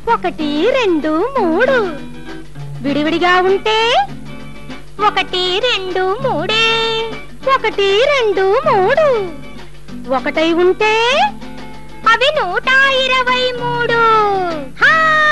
ఒకటి రెండు మూడు విడివిడిగా ఉంటే ఒకటి రెండు మూడే ఒకటి రెండు మూడు ఒకటై ఉంటే అవి నూట ఇరవై మూడు హా!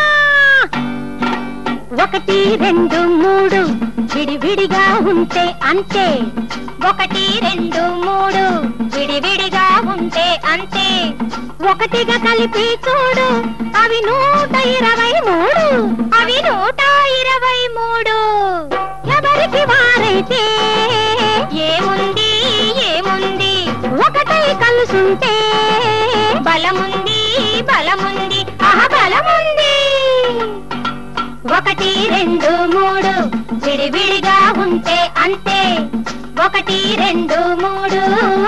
ఒకటి రెండు మూడు విడివిడిగా ఉంటే అంతే ఒకటి రెండు మూడు విడివిడిగా ఉంటే అంతే ఒకటిగా కలిపి చూడు అవి నూట ఇరవై మూడు అవి నూట ఇరవై మూడు ఎవరికి వారైతే ఏముంది ఏముంది ఒకటై కలుసుంటే బలముంది బలముంది ఆహ బలముంది ఒకటి రెండు మూడు విడివిడిగా ఉంటే అంతే ఒకటి రెండు మూడు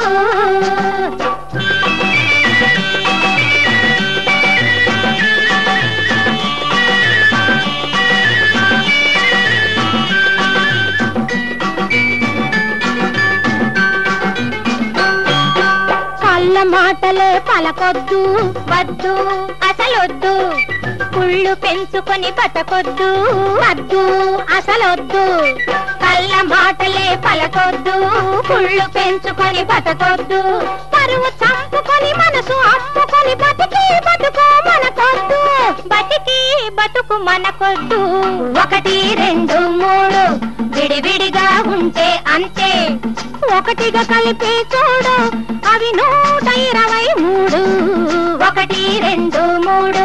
కళ్ళ మాటలే పలకొద్దు వద్దు అసలొద్దు కుళ్ళు పెంచుకొని బతకొద్దు వద్దు అసలొద్దు కళ్ళ మాటలే పలకొద్దు కుళ్ళు పెంచుకొని బతకొద్దు పరువు చంపుకొని మనసు అమ్ముకొని బతికి బతుకు మనకొద్దు బతికి బతుకు మనకొద్దు ఒకటి రెండు మూడు విడివిడిగా ఉంటే అంతే ఒకటిగా కలిపి చూడు అవి నూట ఇరవై మూడు ఒకటి రెండు మూడు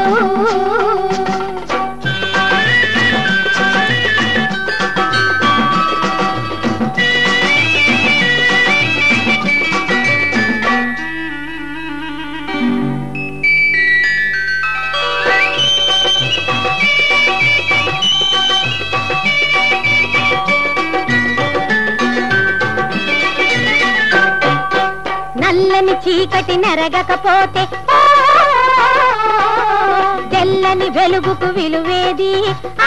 నల్లని చీకటి నెరగకపోతే ఆ, తెల్లని వెలుగుకు విలువేది ఆ,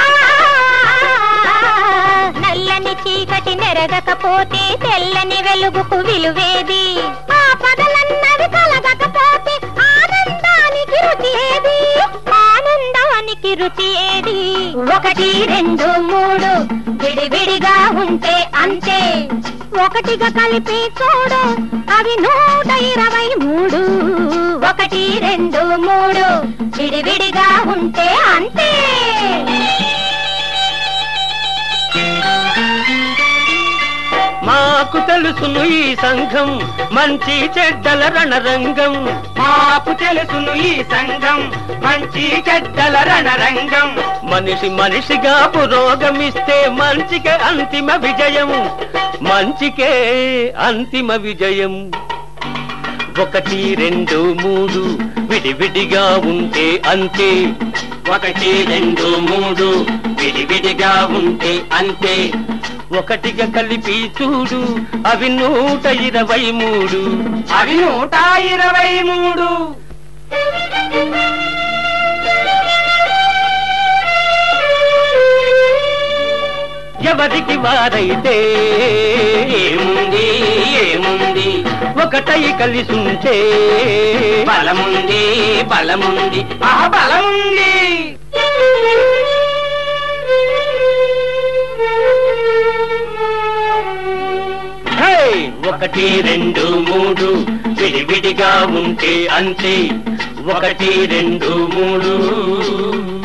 నల్లని చీకటి నెరగకపోతే తెల్లని వెలుగుకు విలువేది ఆ పదలన్నవి కలగకపోతే ఆనందానికి రుచి ఏది ఆనందానికి రుచి ఏది ఒకటి రెండు మూడు విడివిడిగా ఉంటే అంతే ఒకటిగా కలిపి చూడు అవి నూట ఇరవై మూడు ఒకటి రెండు మూడు విడివిడిగా ఉంటే అంతే మాకు తెలుసును ఈ సంఘం మంచి చెడ్డల రణరంగం మాకు తెలుసును ఈ సంఘం మంచి చెడ్డల రణరంగం మనిషి మనిషిగా పురోగమిస్తే మంచికే అంతిమ విజయం మంచికే అంతిమ విజయం ఒకటి రెండు మూడు విడివిడిగా ఉంటే అంతే ఒకటి రెండు మూడు విడివిడిగా ఉంటే అంతే ఒకటిగా కలిపి చూడు అవి నూట ఇరవై మూడు అవి నూట ఇరవై మూడు ఎవరికి వారైతే ఏముంది ఏముంది ఒకటై కలిసుంటే బలముంది బలముంది ఆ బలముంది హే! ఒకటి రెండు మూడు విడివిడిగా ఉంటే అంతే ఒకటి రెండు మూడు